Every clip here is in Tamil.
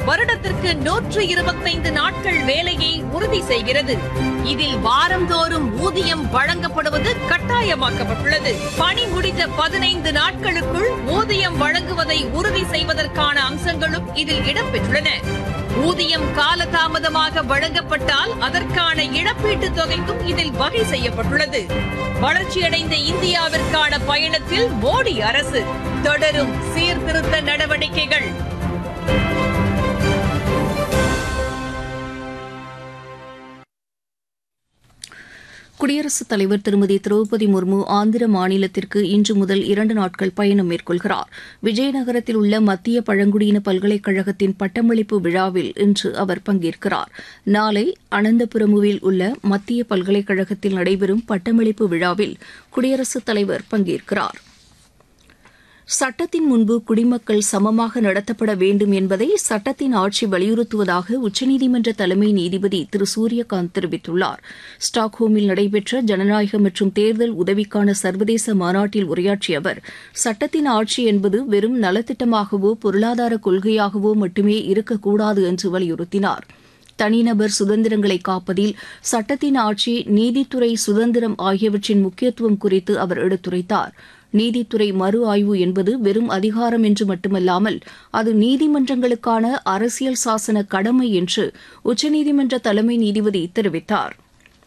வருடத்திற்கு நூற்று இருபத்தைந்து நாட்கள் வேலையை உறுதி செய்கிறது இதில் வாரந்தோறும் ஊதியம் வழங்கப்படுவது கட்டாயமாக்கப்பட்டுள்ளது பணி முடிந்த பதினைந்து நாட்களுக்குள் ஊதியம் வழங்குவதை உறுதி செய்வதற்கான அம்சங்களும் இதில் இடம்பெற்றுள்ளன ஊதியம் காலதாமதமாக வழங்கப்பட்டால் அதற்கான இழப்பீட்டுத் தொகைக்கும் இதில் வகை செய்யப்பட்டுள்ளது வளர்ச்சியடைந்த இந்தியாவிற்கான பயணத்தில் மோடி அரசு தொடரும் சீர்திருத்த நடவடிக்கைகள் குடியரசுத் தலைவர் திருமதி திரௌபதி முர்மு ஆந்திர மாநிலத்திற்கு இன்று முதல் இரண்டு நாட்கள் பயணம் மேற்கொள்கிறார் விஜயநகரத்தில் உள்ள மத்திய பழங்குடியின பல்கலைக்கழகத்தின் பட்டமளிப்பு விழாவில் இன்று அவர் பங்கேற்கிறார் நாளை அனந்தபுரமுவில் உள்ள மத்திய பல்கலைக்கழகத்தில் நடைபெறும் பட்டமளிப்பு விழாவில் குடியரசுத் தலைவர் பங்கேற்கிறார் சட்டத்தின் முன்பு குடிமக்கள் சமமாக நடத்தப்பட வேண்டும் என்பதை சட்டத்தின் ஆட்சி வலியுறுத்துவதாக உச்சநீதிமன்ற தலைமை நீதிபதி திரு சூரியகாந்த் தெரிவித்துள்ளார் ஸ்டாக்ஹோமில் நடைபெற்ற ஜனநாயக மற்றும் தேர்தல் உதவிக்கான சர்வதேச மாநாட்டில் உரையாற்றிய அவர் சட்டத்தின் ஆட்சி என்பது வெறும் நலத்திட்டமாகவோ பொருளாதார கொள்கையாகவோ மட்டுமே இருக்கக்கூடாது என்று வலியுறுத்தினார் தனிநபர் சுதந்திரங்களை காப்பதில் சட்டத்தின் ஆட்சி நீதித்துறை சுதந்திரம் ஆகியவற்றின் முக்கியத்துவம் குறித்து அவர் எடுத்துரைத்தார் நீதித்துறை மறு ஆய்வு என்பது வெறும் அதிகாரம் என்று மட்டுமல்லாமல் அது நீதிமன்றங்களுக்கான அரசியல் சாசன கடமை என்று உச்சநீதிமன்ற தலைமை நீதிபதி தெரிவித்தார்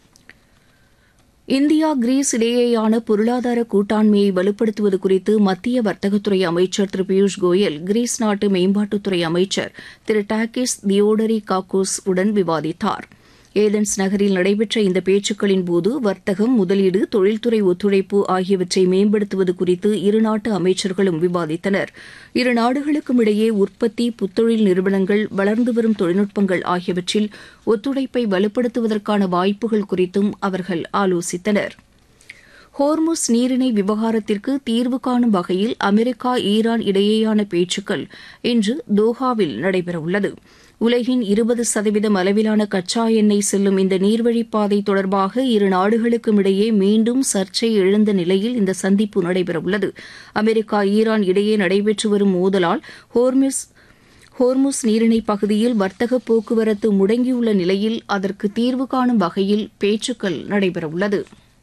இந்தியா கிரீஸ் இடையேயான பொருளாதார கூட்டாண்மையை வலுப்படுத்துவது குறித்து மத்திய வர்த்தகத்துறை அமைச்சர் திரு பியூஷ் கோயல் கிரீஸ் நாட்டு மேம்பாட்டுத்துறை அமைச்சர் திரு டாக்கிஸ் தியோடரி காக்கோஸ் உடன் விவாதித்தார் ஏதென்ஸ் நகரில் நடைபெற்ற இந்த பேச்சுக்களின் போது வர்த்தகம் முதலீடு தொழில்துறை ஒத்துழைப்பு ஆகியவற்றை மேம்படுத்துவது குறித்து இருநாட்டு அமைச்சர்களும் விவாதித்தனர் இரு நாடுகளுக்கும் இடையே உற்பத்தி புத்தொழில் நிறுவனங்கள் வளர்ந்து வரும் தொழில்நுட்பங்கள் ஆகியவற்றில் ஒத்துழைப்பை வலுப்படுத்துவதற்கான வாய்ப்புகள் குறித்தும் அவர்கள் ஆலோசித்தனர் ஹோர்முஸ் நீரிணை விவகாரத்திற்கு தீர்வு காணும் வகையில் அமெரிக்கா ஈரான் இடையேயான பேச்சுக்கள் இன்று தோஹாவில் நடைபெறவுள்ளது உலகின் இருபது சதவீதம் அளவிலான கச்சா எண்ணெய் செல்லும் இந்த நீர்வழிப்பாதை தொடர்பாக இரு நாடுகளுக்கும் இடையே மீண்டும் சர்ச்சை எழுந்த நிலையில் இந்த சந்திப்பு நடைபெறவுள்ளது அமெரிக்கா ஈரான் இடையே நடைபெற்று வரும் மோதலால் ஹோர்முஸ் ஹோர்முஸ் நீரிணை பகுதியில் வர்த்தக போக்குவரத்து முடங்கியுள்ள நிலையில் அதற்கு தீர்வு காணும் வகையில் பேச்சுக்கள் நடைபெறவுள்ளது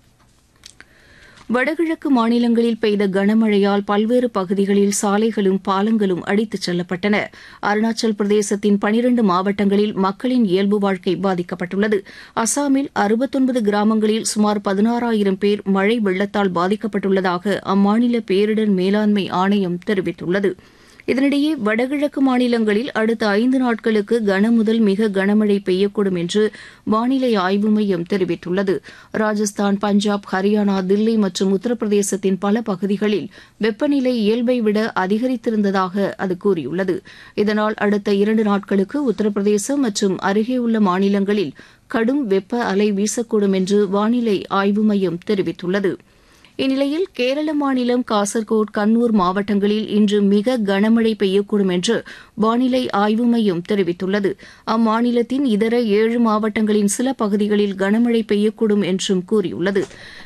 வடகிழக்கு மாநிலங்களில் பெய்த கனமழையால் பல்வேறு பகுதிகளில் சாலைகளும் பாலங்களும் அடித்துச் செல்லப்பட்டன அருணாச்சல் பிரதேசத்தின் பனிரண்டு மாவட்டங்களில் மக்களின் இயல்பு வாழ்க்கை பாதிக்கப்பட்டுள்ளது அசாமில் அறுபத்தொன்பது கிராமங்களில் சுமார் பதினாறாயிரம் பேர் மழை வெள்ளத்தால் பாதிக்கப்பட்டுள்ளதாக அம்மாநில பேரிடர் மேலாண்மை ஆணையம் தெரிவித்துள்ளது இதனிடையே வடகிழக்கு மாநிலங்களில் அடுத்த ஐந்து நாட்களுக்கு கனமுதல் மிக கனமழை பெய்யக்கூடும் என்று வானிலை ஆய்வு மையம் தெரிவித்துள்ளது ராஜஸ்தான் பஞ்சாப் ஹரியானா தில்லி மற்றும் உத்தரப்பிரதேசத்தின் பல பகுதிகளில் வெப்பநிலை இயல்பை விட அதிகரித்திருந்ததாக அது கூறியுள்ளது இதனால் அடுத்த இரண்டு நாட்களுக்கு உத்தரப்பிரதேசம் மற்றும் அருகே உள்ள மாநிலங்களில் கடும் வெப்ப அலை வீசக்கூடும் என்று வானிலை ஆய்வு மையம் தெரிவித்துள்ளது இந்நிலையில் கேரள மாநிலம் காசர்கோட் கண்ணூர் மாவட்டங்களில் இன்று மிக கனமழை பெய்யக்கூடும் என்று வானிலை ஆய்வு மையம் தெரிவித்துள்ளது அம்மாநிலத்தின் இதர ஏழு மாவட்டங்களின் சில பகுதிகளில் கனமழை பெய்யக்கூடும் என்றும் கூறியுள்ளது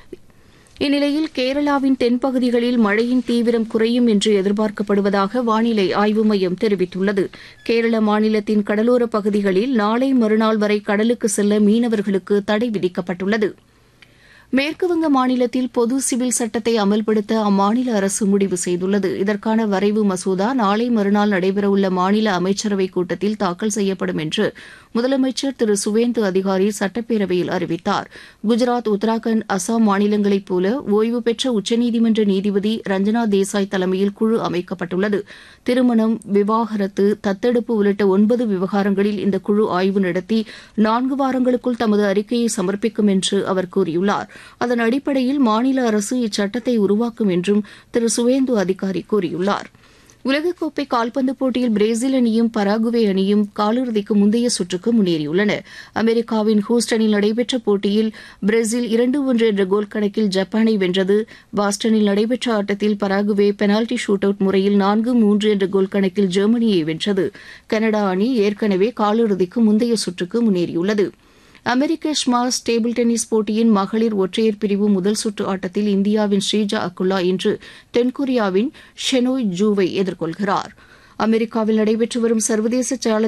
இந்நிலையில் கேரளாவின் தென்பகுதிகளில் மழையின் தீவிரம் குறையும் என்று எதிர்பார்க்கப்படுவதாக வானிலை ஆய்வு மையம் தெரிவித்துள்ளது கேரள மாநிலத்தின் கடலோர பகுதிகளில் நாளை மறுநாள் வரை கடலுக்கு செல்ல மீனவர்களுக்கு தடை விதிக்கப்பட்டுள்ளது மேற்குவங்க மாநிலத்தில் பொது சிவில் சட்டத்தை அமல்படுத்த அம்மாநில அரசு முடிவு செய்துள்ளது இதற்கான வரைவு மசோதா நாளை மறுநாள் நடைபெறவுள்ள மாநில அமைச்சரவைக் கூட்டத்தில் தாக்கல் செய்யப்படும் என்று முதலமைச்சர் திரு சுவேந்து அதிகாரி சட்டப்பேரவையில் அறிவித்தார் குஜராத் உத்தராகண்ட் அசாம் மாநிலங்களைப் போல ஓய்வு பெற்ற உச்சநீதிமன்ற நீதிபதி ரஞ்சனா தேசாய் தலைமையில் குழு அமைக்கப்பட்டுள்ளது திருமணம் விவாகரத்து தத்தெடுப்பு உள்ளிட்ட ஒன்பது விவகாரங்களில் இந்த குழு ஆய்வு நடத்தி நான்கு வாரங்களுக்குள் தமது அறிக்கையை சமர்ப்பிக்கும் என்று அவர் கூறியுள்ளார் அதன் அடிப்படையில் மாநில அரசு இச்சட்டத்தை உருவாக்கும் என்றும் திரு சுவேந்து அதிகாரி கூறியுள்ளார் உலகக்கோப்பை கால்பந்து போட்டியில் பிரேசில் அணியும் பராகுவே அணியும் காலிறுதிக்கு முந்தைய சுற்றுக்கு முன்னேறியுள்ளன அமெரிக்காவின் ஹூஸ்டனில் நடைபெற்ற போட்டியில் பிரேசில் இரண்டு ஒன்று என்ற கோல் கணக்கில் ஜப்பானை வென்றது பாஸ்டனில் நடைபெற்ற ஆட்டத்தில் பராகுவே பெனால்டி ஷூட் அவுட் முறையில் நான்கு மூன்று என்ற கோல் கணக்கில் ஜெர்மனியை வென்றது கனடா அணி ஏற்கனவே காலிறுதிக்கு முந்தைய சுற்றுக்கு முன்னேறியுள்ளது அமெரிக்க ஸ்மாஷ் டேபிள் டென்னிஸ் போட்டியின் மகளிர் ஒற்றையர் பிரிவு முதல் சுற்று ஆட்டத்தில் இந்தியாவின் ஸ்ரீஜா அக்குல்லா இன்று தென்கொரியாவின் ஷெனோய் ஜூவை எதிர்கொள்கிறார் அமெரிக்காவில் நடைபெற்று வரும் சர்வதேச சேலஞ்ச்